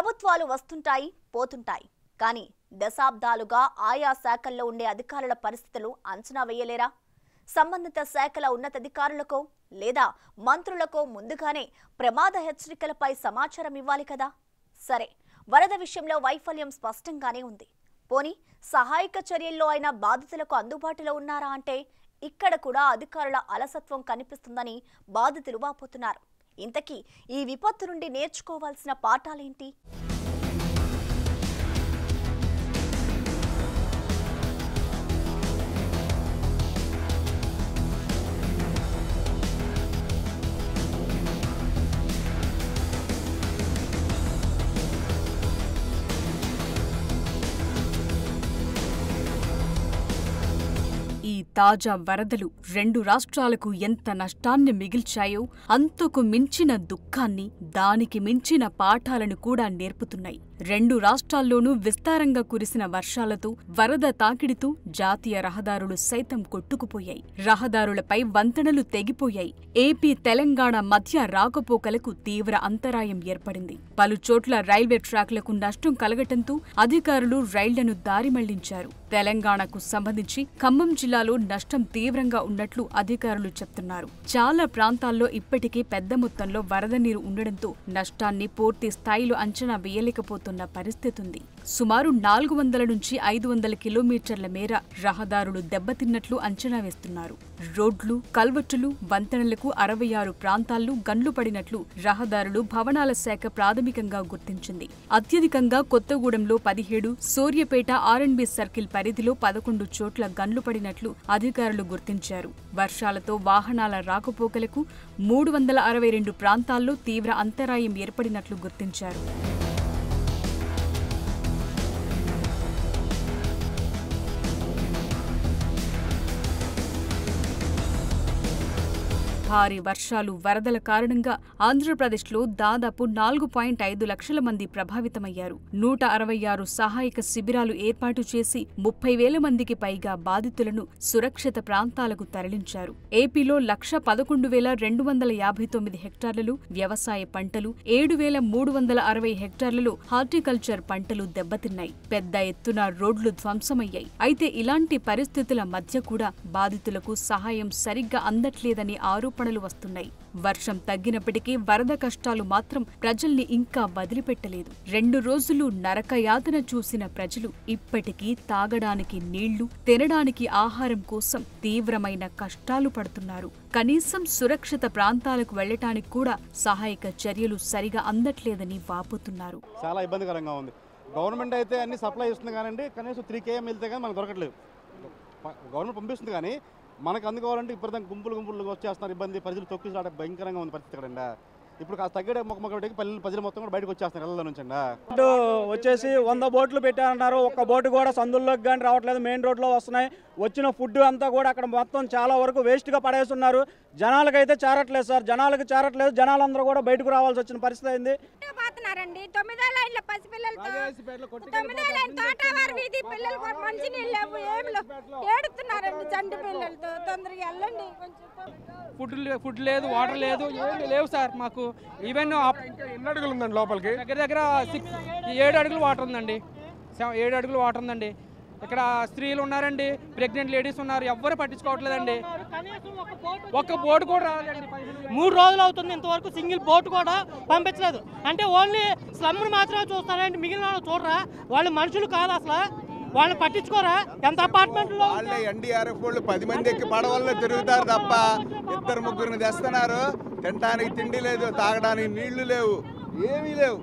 ప్రభుత్వాలు వస్తుంటాయి పోతుంటాయి కానీ దశాబ్దాలుగా ఆయా శాఖల్లో ఉండే అధికారుల పరిస్థితులు అంచనా వేయలేరా సంబంధిత శాఖల ఉన్నతాధికారులకో లేదా మంత్రులకో ముందుగానే ప్రమాద హెచ్చరికలపై సమాచారం ఇవ్వాలి కదా సరే వరద విషయంలో వైఫల్యం స్పష్టంగానే ఉంది పోని సహాయక చర్యల్లో అయినా బాధితులకు అందుబాటులో ఉన్నారా అంటే ఇక్కడ కూడా అధికారుల అలసత్వం కనిపిస్తుందని బాధితులు వాపోతున్నారు ఇంతకీ ఈ విపత్తు నుండి నేర్చుకోవాల్సిన పాఠాలేంటి ఈ తాజా వరదలు రెండు రాష్ట్రాలకు ఎంత నష్టాన్ని మిగిల్చాయో అంతకు మించిన దుఃఖాన్ని దానికి మించిన పాఠాలను కూడా నేర్పుతున్నాయి రెండు రాష్ట్రాల్లోనూ విస్తారంగా కురిసిన వర్షాలతో వరద తాకిడితో జాతీయ రహదారులు సైతం కొట్టుకుపోయాయి రహదారులపై వంతెనలు తెగిపోయాయి ఏపీ తెలంగాణ మధ్య రాకపోకలకు తీవ్ర అంతరాయం ఏర్పడింది పలు చోట్ల రైల్వే ట్రాక్లకు నష్టం కలగటంతో అధికారులు రైళ్లను దారి మళ్లించారు తెలంగాణకు సంబంధించి ఖమ్మం జిల్లాలో నష్టం తీవ్రంగా ఉన్నట్లు అధికారులు చెప్తున్నారు చాలా ప్రాంతాల్లో ఇప్పటికే పెద్ద మొత్తంలో వరద నీరు ఉండడంతో నష్టాన్ని పూర్తి స్థాయిలో అంచనా వేయలేకపోతున్న పరిస్థితి ఉంది సుమారు నాలుగు వందల నుంచి ఐదు వందల కిలోమీటర్ల మేర రహదారులు దెబ్బతిన్నట్లు అంచనా వేస్తున్నారు రోడ్లు కల్వట్టులు వంతెనలకు అరవై ఆరు ప్రాంతాల్లో గండ్లు పడినట్లు రహదారులు భవనాల శాఖ ప్రాథమికంగా గుర్తించింది అత్యధికంగా కొత్తగూడెంలో పదిహేడు సూర్యపేట ఆర్ఎండ్బి సర్కిల్ పరిధిలో పదకొండు చోట్ల గండ్లు పడినట్లు అధికారులు గుర్తించారు వర్షాలతో వాహనాల రాకపోకలకు మూడు వందల అరవై రెండు ప్రాంతాల్లో తీవ్ర అంతరాయం ఏర్పడినట్లు గుర్తించారు భారీ వర్షాలు వరదల కారణంగా ఆంధ్రప్రదేశ్లో దాదాపు నాలుగు పాయింట్ ఐదు లక్షల మంది ప్రభావితమయ్యారు నూట అరవై ఆరు సహాయక శిబిరాలు ఏర్పాటు చేసి ముప్పై వేల మందికి పైగా బాధితులను సురక్షిత ప్రాంతాలకు తరలించారు ఏపీలో లక్ష పదకొండు వేల రెండు వందల యాభై తొమ్మిది హెక్టార్లలో వ్యవసాయ పంటలు ఏడు వేల మూడు వందల అరవై హెక్టార్లలో హార్టికల్చర్ పంటలు దెబ్బతిన్నాయి పెద్ద ఎత్తున రోడ్లు ధ్వంసమయ్యాయి అయితే ఇలాంటి పరిస్థితుల మధ్య కూడా బాధితులకు సహాయం సరిగ్గా అందట్లేదని ఆరోపణలు వస్తున్నాయి వర్షం తగ్గినప్పటికీ వరద కష్టాలు మాత్రం ప్రజల్ని ఇంకా వదిలిపెట్టలేదు రెండు రోజులు నరకయాతన చూసిన ప్రజలు ఇప్పటికీ తాగడానికి నీళ్లు తినడానికి ఆహారం కోసం తీవ్రమైన కష్టాలు పడుతున్నారు కనీసం సురక్షిత ప్రాంతాలకు వెళ్లటానికి కూడా సహాయక చర్యలు సరిగా అందట్లేదని వాపోతున్నారు చాలా ఇబ్బందికరంగా ఉంది గవర్నమెంట్ అయితే అన్ని సప్లై ఇస్తుంది కానండి కనీసం త్రీ కేఎం వెళ్తే కానీ మనకు దొరకట్లేదు ప- గవర్నమెంట్ పంపిస్తుంది కానీ మనకు అందుకోవాలంటే ఇప్పుడు గుంపులు గుంపులు వచ్చేస్తున్నారు ఇబ్బంది ప్రజలు తొక్కిసలాడే భయంకరంగా ఉంది పరిస్థితి ఇక్కడ ఇప్పుడు కాస్త తగ్గడే మొక్క మొక్క పెట్టి పల్లెలు ప్రజలు మొత్తం కూడా బయటకు వచ్చేస్తున్నారు ఇళ్ళ నుంచి అండి బోటు వచ్చేసి వంద బోట్లు పెట్టారన్నారు ఒక్క బోటు కూడా సందుల్లోకి కానీ రావట్లేదు మెయిన్ రోడ్లో వస్తున్నాయి వచ్చిన ఫుడ్ అంతా కూడా అక్కడ మొత్తం చాలా వరకు వేస్ట్గా పడేస్తున్నారు జనాలకైతే చేరట్లేదు సార్ జనాలకు చేరట్లేదు జనాలందరూ కూడా బయటకు రావాల్సి వచ్చిన పరిస్థితి అయింది పోతున్నారండి తొమ్మిదో లైన్ల పసిపిల్లలతో తొమ్మిదో లైన్ తోటవారి వీధి పిల్లలు కూడా మంచి నీళ్ళు లేవు ఏమి లేవు ఏడుతున్నారండి చంటి పిల్లలతో తొందరగా వెళ్ళండి కొంచెం ఫుడ్ లే- ఫుడ్ లేదు వాటర్ లేదు ఏమీ లేవు సార్ మాకు ఈవెన్ ఆప్- ఎన్ని అడుగులు ఉందండి లోపలికి దగ్గర దగ్గర సిక్స్ ఏడు అడుగులు వాటర్ ఉందండి సెవ- ఏడు అడుగులు వాటర్ ఉందండి ఇక్కడ స్త్రీలు ఉన్నారండి ప్రెగ్నెంట్ లేడీస్ ఉన్నారు ఎవ్వరు పట్టించుకోవట్లేదండి ఒక్క బోర్డు కూడా రాలేదండి మూడు రోజులు అవుతుంది ఇంతవరకు సింగిల్ బోట్ కూడా పంపించలేదు అంటే ఓన్లీ స్లమ్ను మాత్రమే చూస్తారంటే మిగిలిన వాళ్ళు చూడరా వాళ్ళు మనుషులు కాదు అసలు వాళ్ళని పట్టించుకోరా ఎంత అపార్ట్మెంట్లో వాళ్ళే ఎన్డీఆర్ఎఫ్ వాళ్ళు పది మంది ఎక్కి పడవల్లో తిరుగుతారు తప్ప ఇద్దరు ముగ్గురిని తెస్తున్నారు తినడానికి తిండి లేదు తాగడానికి నీళ్లు లేవు ఏమీ లేవు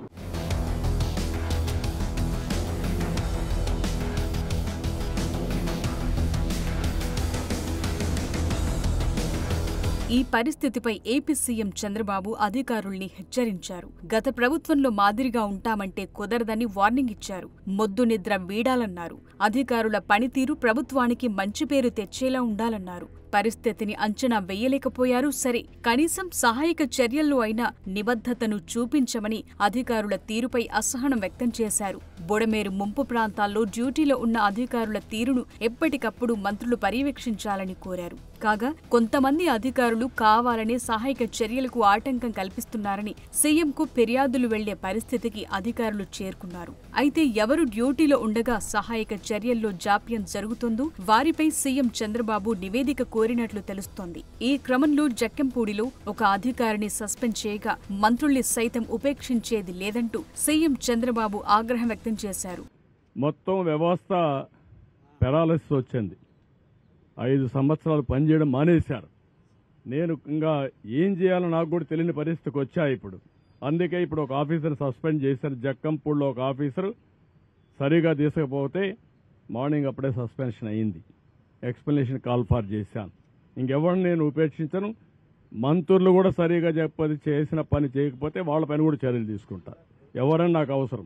ఈ పరిస్థితిపై ఏపీ సీఎం చంద్రబాబు అధికారుల్ని హెచ్చరించారు గత ప్రభుత్వంలో మాదిరిగా ఉంటామంటే కుదరదని వార్నింగ్ ఇచ్చారు మొద్దు నిద్ర వీడాలన్నారు అధికారుల పనితీరు ప్రభుత్వానికి మంచి పేరు తెచ్చేలా ఉండాలన్నారు పరిస్థితిని అంచనా వేయలేకపోయారు సరే కనీసం సహాయక చర్యల్లో అయినా నిబద్ధతను చూపించమని అధికారుల తీరుపై అసహనం వ్యక్తం చేశారు బుడమేరు ముంపు ప్రాంతాల్లో డ్యూటీలో ఉన్న అధికారుల తీరును ఎప్పటికప్పుడు మంత్రులు పర్యవేక్షించాలని కోరారు కాగా కొంతమంది అధికారులు కావాలనే సహాయక చర్యలకు ఆటంకం కల్పిస్తున్నారని సీఎంకు ఫిర్యాదులు వెళ్లే పరిస్థితికి అధికారులు చేరుకున్నారు అయితే ఎవరు డ్యూటీలో ఉండగా సహాయక చర్యల్లో జాప్యం జరుగుతుందో వారిపై సీఎం చంద్రబాబు నివేదిక కోరినట్లు తెలుస్తోంది ఈ క్రమంలో జక్కెంపూడిలో ఒక అధికారిని సస్పెండ్ చేయగా మంత్రుల్ని సైతం ఉపేక్షించేది లేదంటూ సీఎం చంద్రబాబు ఆగ్రహం వ్యక్తం చేశారు మొత్తం వ్యవస్థ పెరాలసిస్ వచ్చింది ఐదు సంవత్సరాలు పనిచేయడం మానేశారు నేను ఇంకా ఏం చేయాలో నాకు కూడా తెలియని పరిస్థితికి వచ్చా ఇప్పుడు అందుకే ఇప్పుడు ఒక ఆఫీసర్ సస్పెండ్ చేశారు జక్కంపూడిలో ఒక ఆఫీసర్ సరిగా తీసుకపోతే మార్నింగ్ అప్పుడే సస్పెన్షన్ అయింది ఎక్స్ప్లెనేషన్ కాల్ ఫార్ చేశాను ఇంకెవరిని నేను ఉపేక్షించను మంత్రులు కూడా సరిగా చెప్పది చేసిన పని చేయకపోతే వాళ్ళ పైన కూడా చర్యలు తీసుకుంటా ఎవరైనా నాకు అవసరం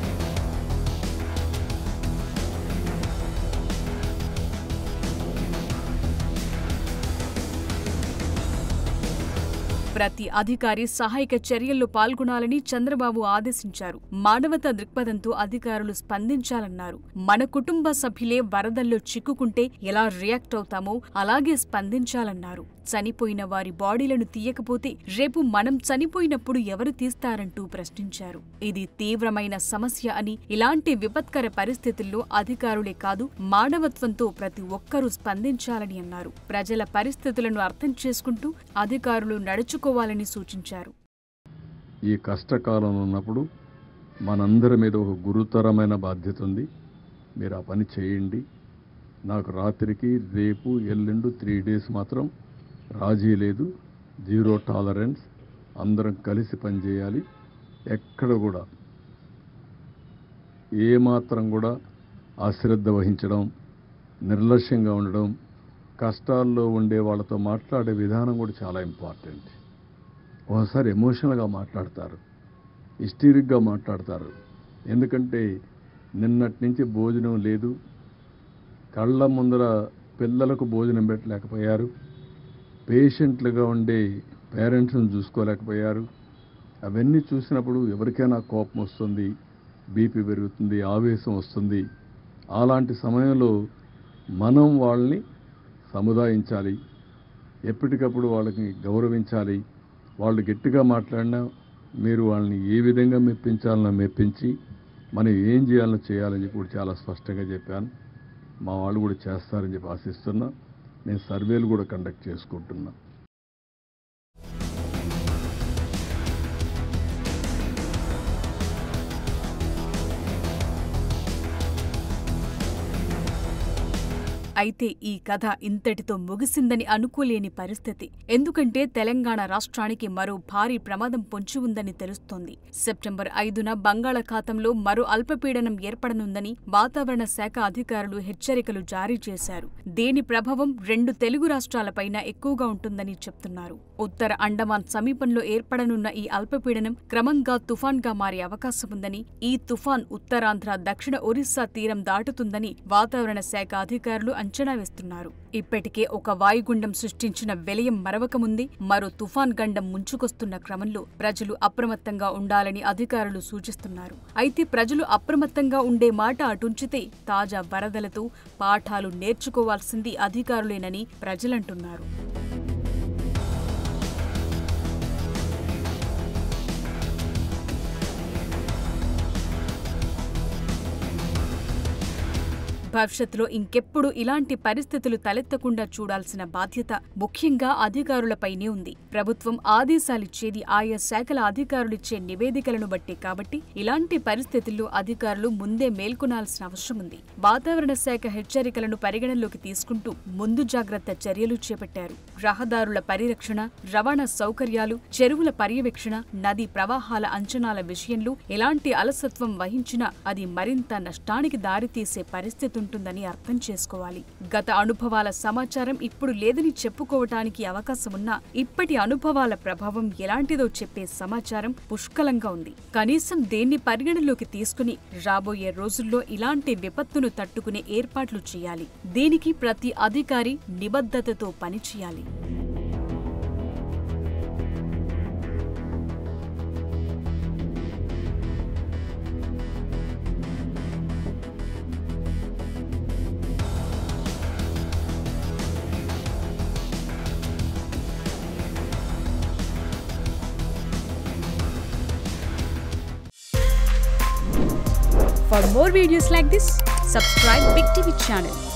ప్రతి అధికారి సహాయక చర్యల్లో పాల్గొనాలని చంద్రబాబు ఆదేశించారు మానవతా దృక్పథంతో అధికారులు స్పందించాలన్నారు మన కుటుంబ సభ్యులే వరదల్లో చిక్కుకుంటే ఎలా రియాక్ట్ అవుతామో అలాగే స్పందించాలన్నారు చనిపోయిన వారి బాడీలను తీయకపోతే రేపు మనం చనిపోయినప్పుడు ఎవరు తీస్తారంటూ ప్రశ్నించారు ఇది తీవ్రమైన సమస్య అని ఇలాంటి విపత్కర పరిస్థితుల్లో అధికారులే కాదు మానవత్వంతో ప్రతి ఒక్కరూ స్పందించాలని అన్నారు ప్రజల పరిస్థితులను అర్థం చేసుకుంటూ అధికారులు నడుచుకోవాలని సూచించారు ఈ కష్టకాలం ఉన్నప్పుడు మనందరి మీద ఒక గురుతరమైన బాధ్యత ఉంది మీరు ఆ పని చేయండి నాకు రాత్రికి రేపు ఎల్లుండు త్రీ డేస్ మాత్రం రాజీ లేదు జీరో టాలరెన్స్ అందరం కలిసి పనిచేయాలి ఎక్కడ కూడా ఏమాత్రం కూడా అశ్రద్ధ వహించడం నిర్లక్ష్యంగా ఉండడం కష్టాల్లో ఉండే వాళ్ళతో మాట్లాడే విధానం కూడా చాలా ఇంపార్టెంట్ ఒకసారి ఎమోషనల్గా మాట్లాడతారు హిస్టీరిక్గా మాట్లాడతారు ఎందుకంటే నిన్నటి నుంచి భోజనం లేదు కళ్ళ ముందర పిల్లలకు భోజనం పెట్టలేకపోయారు పేషెంట్లుగా ఉండే పేరెంట్స్ని చూసుకోలేకపోయారు అవన్నీ చూసినప్పుడు ఎవరికైనా కోపం వస్తుంది బీపీ పెరుగుతుంది ఆవేశం వస్తుంది అలాంటి సమయంలో మనం వాళ్ళని సముదాయించాలి ఎప్పటికప్పుడు వాళ్ళకి గౌరవించాలి వాళ్ళు గట్టిగా మాట్లాడినా మీరు వాళ్ళని ఏ విధంగా మెప్పించాలనో మెప్పించి మనం ఏం చేయాలో చేయాలని చెప్పి కూడా చాలా స్పష్టంగా చెప్పాను మా వాళ్ళు కూడా చేస్తారని చెప్పి ఆశిస్తున్నా నేను సర్వేలు కూడా కండక్ట్ చేసుకుంటున్నా అయితే ఈ కథ ఇంతటితో ముగిసిందని అనుకోలేని పరిస్థితి ఎందుకంటే తెలంగాణ రాష్ట్రానికి మరో భారీ ప్రమాదం పొంచి ఉందని తెలుస్తోంది సెప్టెంబర్ ఐదున బంగాళాఖాతంలో మరో అల్పపీడనం ఏర్పడనుందని వాతావరణ శాఖ అధికారులు హెచ్చరికలు జారీ చేశారు దీని ప్రభావం రెండు తెలుగు రాష్ట్రాలపైన ఎక్కువగా ఉంటుందని చెప్తున్నారు ఉత్తర అండమాన్ సమీపంలో ఏర్పడనున్న ఈ అల్పపీడనం క్రమంగా తుఫాన్గా మారే అవకాశం ఉందని ఈ తుఫాన్ ఉత్తరాంధ్ర దక్షిణ ఒరిస్సా తీరం దాటుతుందని వాతావరణ శాఖ అధికారులు అంచనా వేస్తున్నారు ఇప్పటికే ఒక వాయుగుండం సృష్టించిన విలయం మరవకముందే మరో తుఫాన్ గండం ముంచుకొస్తున్న క్రమంలో ప్రజలు అప్రమత్తంగా ఉండాలని అధికారులు సూచిస్తున్నారు అయితే ప్రజలు అప్రమత్తంగా ఉండే మాట అటుంచితే తాజా వరదలతో పాఠాలు నేర్చుకోవాల్సింది అధికారులేనని ప్రజలంటున్నారు భవిష్యత్తులో ఇంకెప్పుడు ఇలాంటి పరిస్థితులు తలెత్తకుండా చూడాల్సిన బాధ్యత ముఖ్యంగా అధికారులపైనే ఉంది ప్రభుత్వం ఆదేశాలిచ్చేది ఆయా శాఖల అధికారులిచ్చే నివేదికలను బట్టే కాబట్టి ఇలాంటి పరిస్థితుల్లో అధికారులు ముందే మేల్కొనాల్సిన అవసరం ఉంది వాతావరణ శాఖ హెచ్చరికలను పరిగణనలోకి తీసుకుంటూ ముందు జాగ్రత్త చర్యలు చేపట్టారు రహదారుల పరిరక్షణ రవాణా సౌకర్యాలు చెరువుల పర్యవేక్షణ నదీ ప్రవాహాల అంచనాల విషయంలో ఎలాంటి అలసత్వం వహించినా అది మరింత నష్టానికి దారితీసే పరిస్థితి ఉంటుందని అర్థం చేసుకోవాలి గత అనుభవాల సమాచారం ఇప్పుడు లేదని చెప్పుకోవటానికి అవకాశం ఉన్నా ఇప్పటి అనుభవాల ప్రభావం ఎలాంటిదో చెప్పే సమాచారం పుష్కలంగా ఉంది కనీసం దేన్ని పరిగణలోకి తీసుకుని రాబోయే రోజుల్లో ఇలాంటి విపత్తును తట్టుకునే ఏర్పాట్లు చేయాలి దీనికి ప్రతి అధికారి నిబద్ధతతో పనిచేయాలి For more videos like this, subscribe Big TV channel